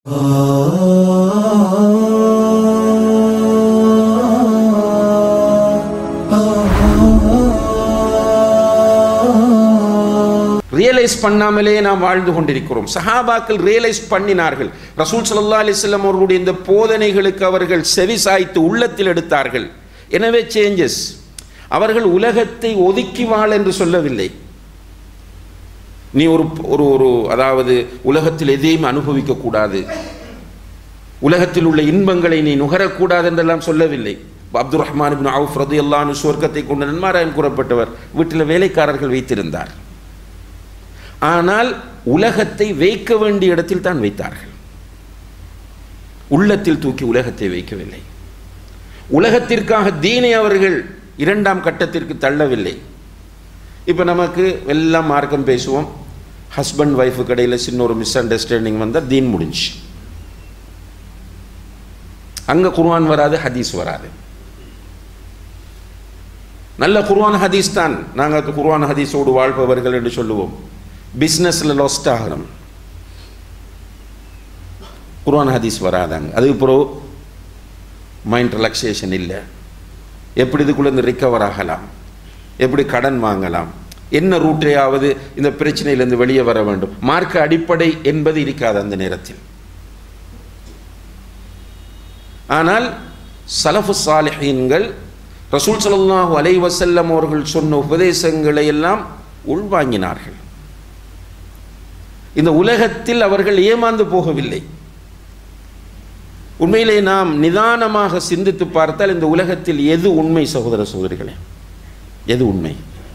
realise பண்ணாமலே நாம் வாழ்ந்து கொண்டிருக்கிறோம் சஹாபாக்கள் ரியலைஸ் பண்ணினார்கள் ரசூல் ஸல்லல்லாஹு அலைஹி வஸல்லம் அவர்களுடைய இந்த போதனைகளுக்கு அவர்கள் செவி சாய்த்து உள்ளத்தில் எடுத்தார்கள் எனவே சேஞ்சஸ் அவர்கள் உலகத்தை ஒதுக்கி வாழ என்று சொல்லவில்லை நீ ஒரு ஒரு ஒரு அதாவது உலகத்தில் எதையும் அனுபவிக்க கூடாது உலகத்தில் உள்ள இன்பங்களை நீ நுகரக்கூடாது என்றெல்லாம் சொல்லவில்லை அப்துல் ரஹ்மான் இப்னு அவுஃப் ரதியல்லாஹு சொர்க்கத்தை கொண்ட நன்மாராயம் கூறப்பட்டவர் வீட்டில் வேலைக்காரர்கள் வைத்திருந்தார் ஆனால் உலகத்தை வைக்க வேண்டிய இடத்தில் தான் வைத்தார்கள் உள்ளத்தில் தூக்கி உலகத்தை வைக்கவில்லை உலகத்திற்காக தீனை அவர்கள் இரண்டாம் கட்டத்திற்கு தள்ளவில்லை இப்போ நமக்கு எல்லாம் மார்க்கம் பேசுவோம் ஹஸ்பண்ட் ஒய்ஃபு கடையில் சின்ன ஒரு மிஸ் அண்டர்ஸ்டாண்டிங் வந்தால் தீன் முடிஞ்சு அங்கே குர்ஆன் வராது ஹதீஸ் வராது நல்ல குர்ஆன் ஹதீஸ் தான் நாங்கள் குர்ஆன் ஹதீஸோடு வாழ்பவர்கள் என்று சொல்லுவோம் பிஸ்னஸில் லாஸ்ட் ஆகிறோம் குர்ஆன் ஹதீஸ் வராதாங்க அதுக்கு பிறகு மைண்ட் ரிலாக்ஸேஷன் இல்லை எப்படி இதுக்குள்ளேருந்து ரிக்கவர் ஆகலாம் எப்படி கடன் வாங்கலாம் என்ன ரூட்டையாவது இந்த பிரச்சனையிலிருந்து வெளியே வர வேண்டும் மார்க்க அடிப்படை என்பது இருக்காது அந்த நேரத்தில் ஆனால் சலஃபு சாலிஹீன்கள் ரசூல் ஸல்லல்லாஹு அலைஹி வஸல்லம் அவர்கள் சொன்ன உபதேசங்களை எல்லாம் உள்வாங்கினார்கள் இந்த உலகத்தில் அவர்கள் ஏமாந்து போகவில்லை உண்மையிலே நாம் நிதானமாக சிந்தித்து பார்த்தால் இந்த உலகத்தில் எது உண்மை சகோதர சகோதரிகளே எது உண்மை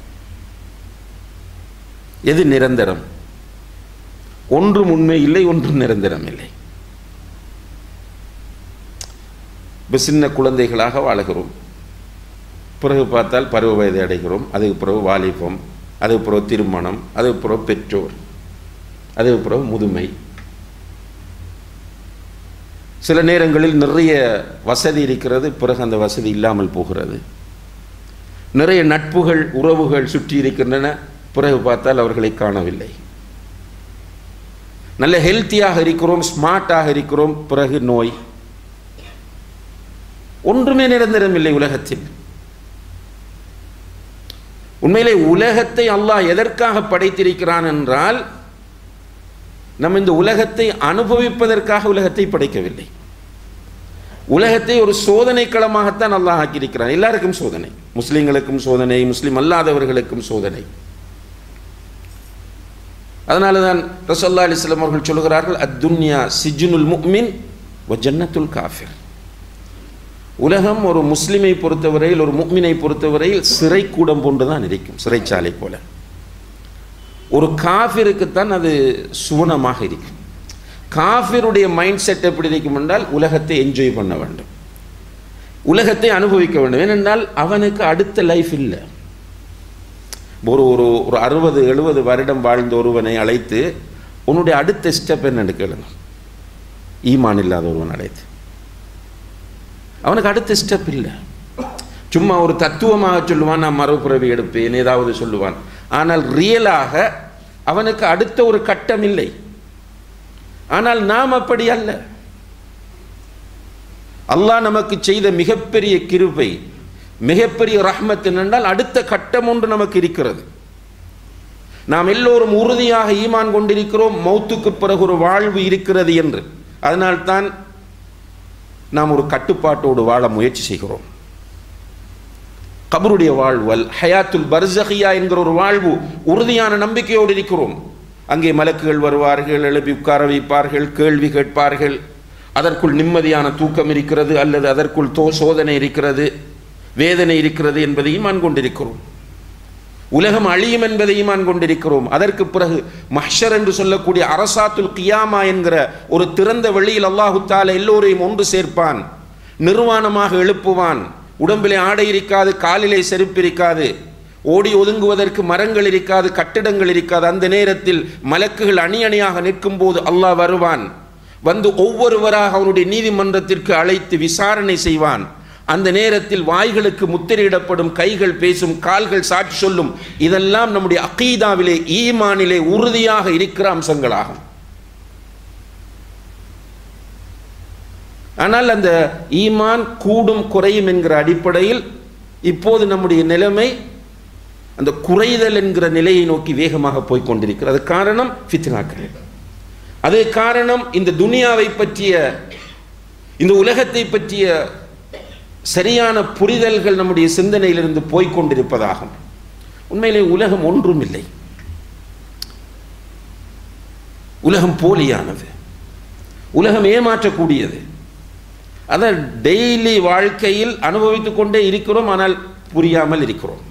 எது நிரந்தரம் ஒன்றும் உண்மை இல்லை ஒன்றும் நிரந்தரம் இல்லை இப்போ சின்ன குழந்தைகளாக வாழுகிறோம் பிறகு பார்த்தால் பருவ வயதை அடைகிறோம் அதுக்கு பிறகு வாலிபம் அதுக்கு பிறகு திருமணம் அதுக்கு பிறகு பெற்றோர் அதுக்கு பிறகு முதுமை சில நேரங்களில் நிறைய வசதி இருக்கிறது பிறகு அந்த வசதி இல்லாமல் போகிறது நிறைய நட்புகள் உறவுகள் சுற்றி இருக்கின்றன பிறகு பார்த்தால் அவர்களை காணவில்லை நல்ல ஹெல்த்தியாக இருக்கிறோம் ஸ்மார்ட்டாக இருக்கிறோம் பிறகு நோய் ஒன்றுமே நிரந்தரம் இல்லை உலகத்தில் உண்மையிலே உலகத்தை அல்லாஹ் எதற்காக படைத்திருக்கிறான் என்றால் நம்ம இந்த உலகத்தை அனுபவிப்பதற்காக உலகத்தை படைக்கவில்லை உலகத்தை ஒரு சோதனை களமாகத்தான் அல்லாஹ் ஆக்கியிருக்கிறான் எல்லாருக்கும் சோதனை முஸ்லிம்களுக்கும் சோதனை முஸ்லிம் அல்லாதவர்களுக்கும் சோதனை அதனால தான் ரசல்லா அலிஸ்லாம் அவர்கள் சொல்கிறார்கள் அத்துன்யா சிஜுனுல் முக்மின் வ ஜன்னத்துல் காஃபிர் உலகம் ஒரு முஸ்லிமை பொறுத்தவரையில் ஒரு முக்மினை பொறுத்தவரையில் சிறை கூடம் போன்று தான் இருக்கும் சிறைச்சாலை போல ஒரு காஃபிருக்குத்தான் அது சுவனமாக இருக்கும் காஃபிருடைய மைண்ட் செட் எப்படி இருக்கும் என்றால் உலகத்தை என்ஜாய் பண்ண வேண்டும் உலகத்தை அனுபவிக்க வேண்டும் ஏனென்றால் அவனுக்கு அடுத்த லைஃப் இல்லை ஒரு ஒரு ஒரு அறுபது எழுபது வருடம் வாழ்ந்த ஒருவனை அழைத்து உன்னுடைய அடுத்த ஸ்டெப் என்னன்னு கேளுங்க ஈமான் இல்லாத ஒருவன் அழைத்து அவனுக்கு அடுத்த ஸ்டெப் இல்லை சும்மா ஒரு தத்துவமாக சொல்லுவான் நான் மறுபிறவி எடுப்பேன் ஏதாவது சொல்லுவான் ஆனால் ரியலாக அவனுக்கு அடுத்த ஒரு கட்டம் இல்லை ஆனால் நாம் அப்படி அல்ல அல்லாஹ் நமக்கு செய்த மிகப்பெரிய கிருபை மிகப்பெரிய ரஹ்மத் என்னென்றால் அடுத்த கட்டம் ஒன்று நமக்கு இருக்கிறது நாம் எல்லோரும் உறுதியாக ஈமான் கொண்டிருக்கிறோம் மௌத்துக்கு பிறகு ஒரு வாழ்வு இருக்கிறது என்று அதனால்தான் நாம் ஒரு கட்டுப்பாட்டோடு வாழ முயற்சி செய்கிறோம் கபருடைய வாழ்வல் ஹயாத்துல் பர்சஹியா என்கிற ஒரு வாழ்வு உறுதியான நம்பிக்கையோடு இருக்கிறோம் அங்கே மலக்குகள் வருவார்கள் எழுப்பி உட்கார வைப்பார்கள் கேள்வி கேட்பார்கள் அதற்குள் நிம்மதியான தூக்கம் இருக்கிறது அல்லது அதற்குள் தோ சோதனை இருக்கிறது வேதனை இருக்கிறது என்பதையும் நான் கொண்டிருக்கிறோம் உலகம் அழியும் என்பதையும் நான் கொண்டிருக்கிறோம் அதற்கு பிறகு மஹ்ஷர் என்று சொல்லக்கூடிய அரசாத்துல் கியாமா என்கிற ஒரு திறந்த வெளியில் அல்லாஹு தால எல்லோரையும் ஒன்று சேர்ப்பான் நிர்வாணமாக எழுப்புவான் உடம்பிலே ஆடை இருக்காது காலிலே செருப்பு இருக்காது ஓடி ஒதுங்குவதற்கு மரங்கள் இருக்காது கட்டிடங்கள் இருக்காது அந்த நேரத்தில் மலக்குகள் அணி அணியாக நிற்கும் போது அல்லாஹ் வருவான் வந்து ஒவ்வொருவராக அவனுடைய நீதிமன்றத்திற்கு அழைத்து விசாரணை செய்வான் அந்த நேரத்தில் வாய்களுக்கு முத்திரையிடப்படும் கைகள் பேசும் கால்கள் சாட்சி சொல்லும் இதெல்லாம் நம்முடைய அகீதாவிலே ஈமானிலே உறுதியாக இருக்கிற அம்சங்களாகும் ஆனால் அந்த ஈமான் கூடும் குறையும் என்கிற அடிப்படையில் இப்போது நம்முடைய நிலைமை அந்த குறைதல் என்கிற நிலையை நோக்கி வேகமாக போய் கொண்டிருக்கிறது அது காரணம் ஃபித்னாக்கள் அது காரணம் இந்த துனியாவை பற்றிய இந்த உலகத்தை பற்றிய சரியான புரிதல்கள் நம்முடைய சிந்தனையிலிருந்து போய்க் கொண்டிருப்பதாகும் உண்மையிலே உலகம் ஒன்றும் இல்லை உலகம் போலியானது உலகம் ஏமாற்றக்கூடியது அதை டெய்லி வாழ்க்கையில் அனுபவித்துக் கொண்டே இருக்கிறோம் ஆனால் புரியாமல் இருக்கிறோம்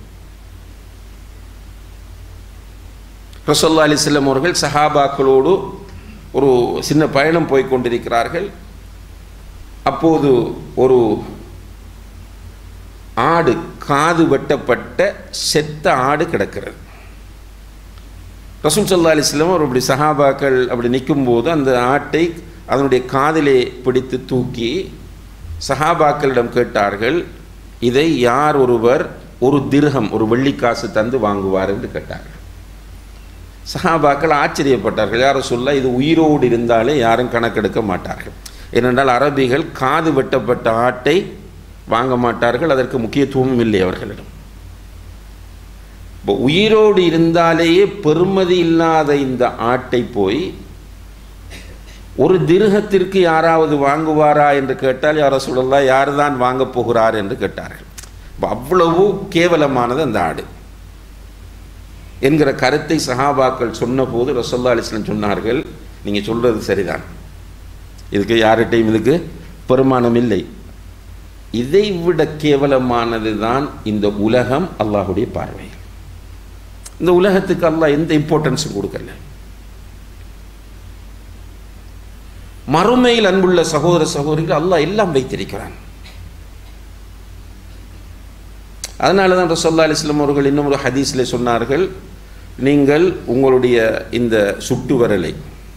ரசோல்லா அலிஸ்லம் அவர்கள் சஹாபாக்களோடு ஒரு சின்ன பயணம் போய் கொண்டிருக்கிறார்கள் அப்போது ஒரு ஆடு காது வெட்டப்பட்ட செத்த ஆடு கிடக்கிறது ரசூல் சல்லா அலிஸ்லாம் அவர் அப்படி சஹாபாக்கள் அப்படி நிற்கும்போது அந்த ஆட்டை அதனுடைய காதிலே பிடித்து தூக்கி சஹாபாக்களிடம் கேட்டார்கள் இதை யார் ஒருவர் ஒரு திர்கம் ஒரு வெள்ளிக்காசு தந்து வாங்குவார் என்று கேட்டார்கள் சஹாபாக்கள் ஆச்சரியப்பட்டார்கள் யாரும் சொல்ல இது உயிரோடு இருந்தாலே யாரும் கணக்கெடுக்க மாட்டார்கள் ஏனென்றால் அரபிகள் காது வெட்டப்பட்ட ஆட்டை வாங்க மாட்டார்கள் அதற்கு முக்கியத்துவமும் இல்லை அவர்களிடம் இப்போ உயிரோடு இருந்தாலேயே பெருமதி இல்லாத இந்த ஆட்டை போய் ஒரு திருகத்திற்கு யாராவது வாங்குவாரா என்று கேட்டால் யார சொல்லலாம் யார் தான் வாங்க போகிறார் என்று கேட்டார்கள் இப்போ அவ்வளவு கேவலமானது அந்த ஆடு என்கிற கருத்தை சஹாபாக்கள் சொன்னபோது ரசோல்லா அலிஸ்லம் சொன்னார்கள் நீங்கள் சொல்கிறது சரிதான் இதுக்கு யார்கிட்டையும் இதுக்கு பெருமானம் இல்லை இதை விட கேவலமானது தான் இந்த உலகம் அல்லாஹுடைய பார்வை இந்த உலகத்துக்கு அல்லாஹ் எந்த இம்பார்ட்டன்ஸும் கொடுக்கல மறுமையில் அன்புள்ள சகோதர சகோதரிகள் அல்லாஹ் எல்லாம் வைத்திருக்கிறான் அதனால தான் ரசோல்லா அலிஸ்லாம் அவர்கள் இன்னும் ஒரு ஹதீஸில் சொன்னார்கள் நீங்கள் உங்களுடைய இந்த சுட்டு வரலை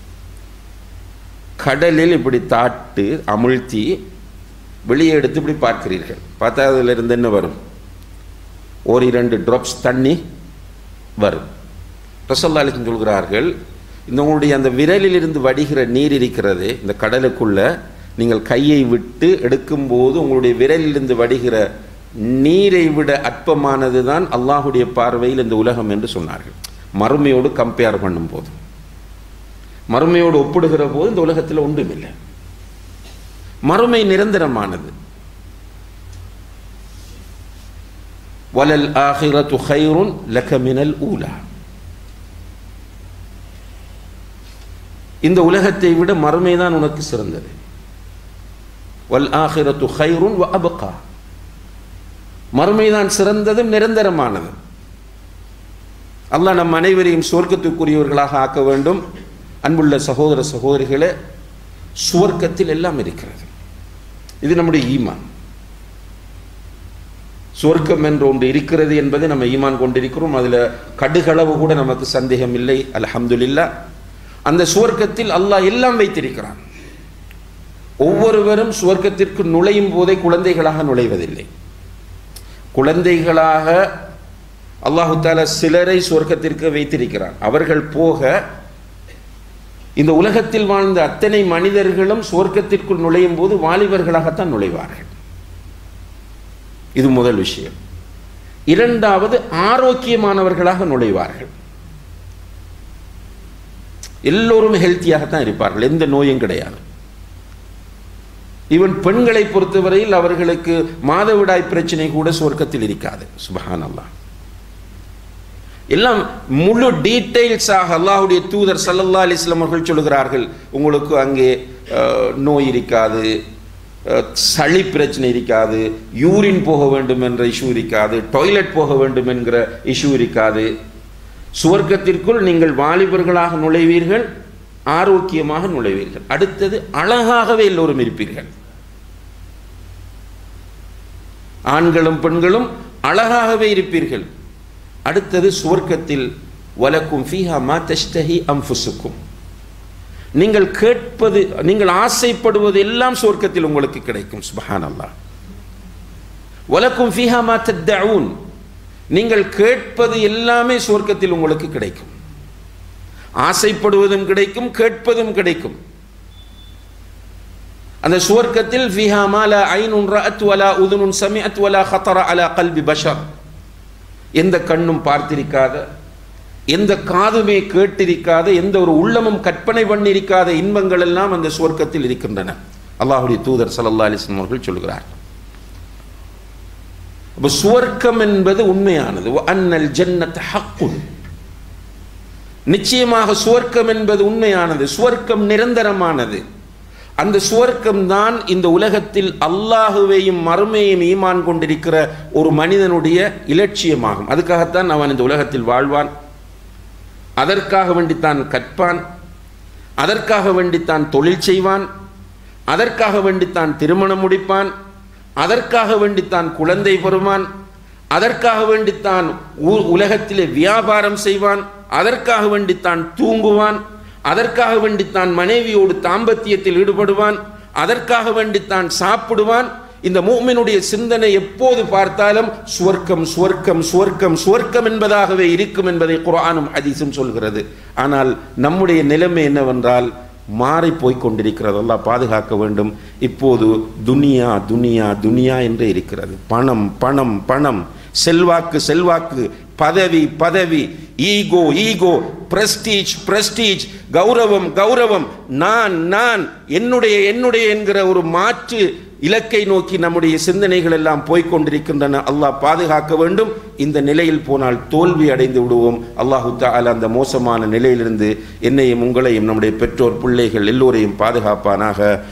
கடலில் இப்படி தாட்டு அமிழ்த்தி வெளியே எடுத்து இப்படி பார்க்கிறீர்கள் பார்த்தா அதில் இருந்து என்ன வரும் ஒரு இரண்டு ட்ராப்ஸ் தண்ணி வரும் ரசல்லா அலிஸ்லம் சொல்கிறார்கள் இந்த உங்களுடைய அந்த விரலில் இருந்து வடிகிற நீர் இருக்கிறது இந்த கடலுக்குள்ள நீங்கள் கையை விட்டு எடுக்கும்போது உங்களுடைய விரலிலிருந்து வடிகிற நீரை விட அற்பமானது தான் அல்லாஹுடைய பார்வையில் இந்த உலகம் என்று சொன்னார்கள் மறுமையோடு கம்பேர் பண்ணும்போது மறுமையோடு ஒப்பிடுகிற போது இந்த உலகத்தில் ஒன்றுமில்லை மறுமை நிரந்தரமானது வலல் ஆஹிரத்து ஹைருன் லகமினல் ஊலா இந்த உலகத்தை விட மறுமைதான் உனக்கு சிறந்தது வல் ஆஹிரத்து ஹைருன் வ அபகா மறுமைதான் சிறந்ததும் நிரந்தரமானது அல்லாஹ் நம் அனைவரையும் சுவர்க்கத்துக்குரியவர்களாக ஆக்க வேண்டும் அன்புள்ள சகோதர சகோதரிகளே சுவர்க்கத்தில் எல்லாம் இருக்கிறது இது நம்முடைய ஈமான் சுவர்க்கம் என்று ஒன்று இருக்கிறது என்பதை நம்ம ஈமான் கொண்டிருக்கிறோம் அதில் கடுகளவு கூட நமக்கு சந்தேகம் இல்லை அல்ஹம்துலில்லா அந்த சுவர்க்கத்தில் அல்லாஹ் எல்லாம் வைத்திருக்கிறான் ஒவ்வொருவரும் சுவர்க்கத்திற்கு நுழையும் போதே குழந்தைகளாக நுழைவதில்லை குழந்தைகளாக அல்லாஹு தாலா சிலரை சுவர்க்கத்திற்கு வைத்திருக்கிறான் அவர்கள் போக இந்த உலகத்தில் வாழ்ந்த அத்தனை மனிதர்களும் சுவர்க்கத்திற்குள் நுழையும் போது வாலிபர்களாகத்தான் நுழைவார்கள் இது முதல் விஷயம் இரண்டாவது ஆரோக்கியமானவர்களாக நுழைவார்கள் எல்லோரும் ஹெல்த்தியாகத்தான் இருப்பார்கள் எந்த நோயும் கிடையாது ஈவன் பெண்களை பொறுத்தவரையில் அவர்களுக்கு மாதவிடாய் பிரச்சனை கூட சுவர்க்கத்தில் இருக்காது சுபஹான் அல்லாஹ் எல்லாம் முழு டீட்டெயில்ஸாக அல்லாஹுடைய தூதர் சல்லல்லா அலிஸ்லாம் அவர்கள் சொல்லுகிறார்கள் உங்களுக்கு அங்கே அஹ், நோய் இருக்காது அஹ், சளி பிரச்சனை இருக்காது யூரின் போக வேண்டும் என்ற இஷ்யூ இருக்காது டாய்லெட் போக வேண்டும் என்கிற இஷ்யூ இருக்காது சுவர்க்கத்திற்குள் நீங்கள் வாலிபர்களாக நுழைவீர்கள் ஆரோக்கியமாக நுழைவீர்கள் அடுத்தது அழகாகவே எல்லோரும் இருப்பீர்கள் ஆண்களும் பெண்களும் அழகாகவே இருப்பீர்கள் அடுத்தது சுவர்க்கத்தில் வலக்கும் ஃபீஹா மா தஷ்தஹி அம்ஃபுசுக்கும் நீங்கள் கேட்பது நீங்கள் ஆசைப்படுவது எல்லாம் சுவர்க்கத்தில் உங்களுக்கு கிடைக்கும் சுபஹான் அல்லாஹ் வலக்கும் ஃபீஹா மா தத்தஊன் நீங்கள் கேட்பது எல்லாமே சுவர்க்கத்தில் உங்களுக்கு கிடைக்கும் ஆசைப்படுவதும் கிடைக்கும் கேட்பதும் கிடைக்கும் அந்த சுவர்க்கத்தில் ஃபிஹா மாலா ஐனுன் ரஅத் வலா உதுனுன் சமிஅத் வலா ஹத்தர அலா கல்பி பஷர் எந்த கண்ணும் பார்த்திருக்காத எந்த காதுமே கேட்டிருக்காத எந்த ஒரு உள்ளமும் கற்பனை பண்ணியிருக்காத இன்பங்கள் எல்லாம் அந்த சுவர்க்கத்தில் இருக்கின்றன அல்லாஹுடைய தூதர் ஸல்லல்லாஹு அலைஹி வஸல்லம் அவர்கள் சொல்கிறார் அப்ப சுவர்க்கம் என்பது உண்மையானது வ அன்னல் ஜன்னத் ஹக்குன் நிச்சயமாக சுவர்க்கம் என்பது உண்மையானது சுவர்க்கம் நிரந்தரமானது அந்த சுவர்க்கம் தான் இந்த உலகத்தில் அல்லாஹுவையும் மறுமையும் ஈமான் கொண்டிருக்கிற ஒரு மனிதனுடைய இலட்சியமாகும் அதுக்காகத்தான் அவன் இந்த உலகத்தில் வாழ்வான் அதற்காக வேண்டித்தான் கற்பான் அதற்காக வேண்டித்தான் தொழில் செய்வான் அதற்காக வேண்டித்தான் திருமணம் முடிப்பான் அதற்காக வேண்டித்தான் குழந்தை பெறுவான் அதற்காக வேண்டித்தான் ஊ- உலகத்திலே வியாபாரம் செய்வான் அதற்காக வேண்டித்தான் தூங்குவான் அதற்காக வேண்டித்தான் மனைவியோடு தாம்பத்தியத்தில் ஈடுபடுவான் அதற்காக வேண்டித்தான் சாப்பிடுவான் இந்த மூமினுடைய சிந்தனை எப்போது பார்த்தாலும் சுவர்க்கம் சுவர்க்கம் சுவர்க்கம் சுவர்க்கம் என்பதாகவே இருக்கும் என்பதை குர்ஆனும் ஹதீஸும் சொல்கிறது ஆனால் நம்முடைய நிலைமை என்னவென்றால் மாறி போய் கொண்டிருக்கிறது அல்லாஹ் பாதுகாக்க வேண்டும் இப்போது துனியா துனியா துனியா என்று இருக்கிறது பணம் பணம் பணம் செல்வாக்கு செல்வாக்கு பதவி பதவி ஈகோ ஈகோ பிரஸ்டீஜ் பிரஸ்டீஜ் கௌரவம் கௌரவம் நான் நான் என்னுடைய என்னுடைய என்கிற ஒரு மாற்று இலக்கை நோக்கி நம்முடைய சிந்தனைகள் எல்லாம் போய்க்கொண்டிருக்கின்றன அல்லாஹ் பாதுகாக்க வேண்டும் இந்த நிலையில் போனால் தோல்வி அடைந்து விடுவோம் அல்லாஹு தஆலா அந்த மோசமான நிலையிலிருந்து என்னையும் உங்களையும் நம்முடைய பெற்றோர் பிள்ளைகள் எல்லோரையும் பாதுகாப்பானாக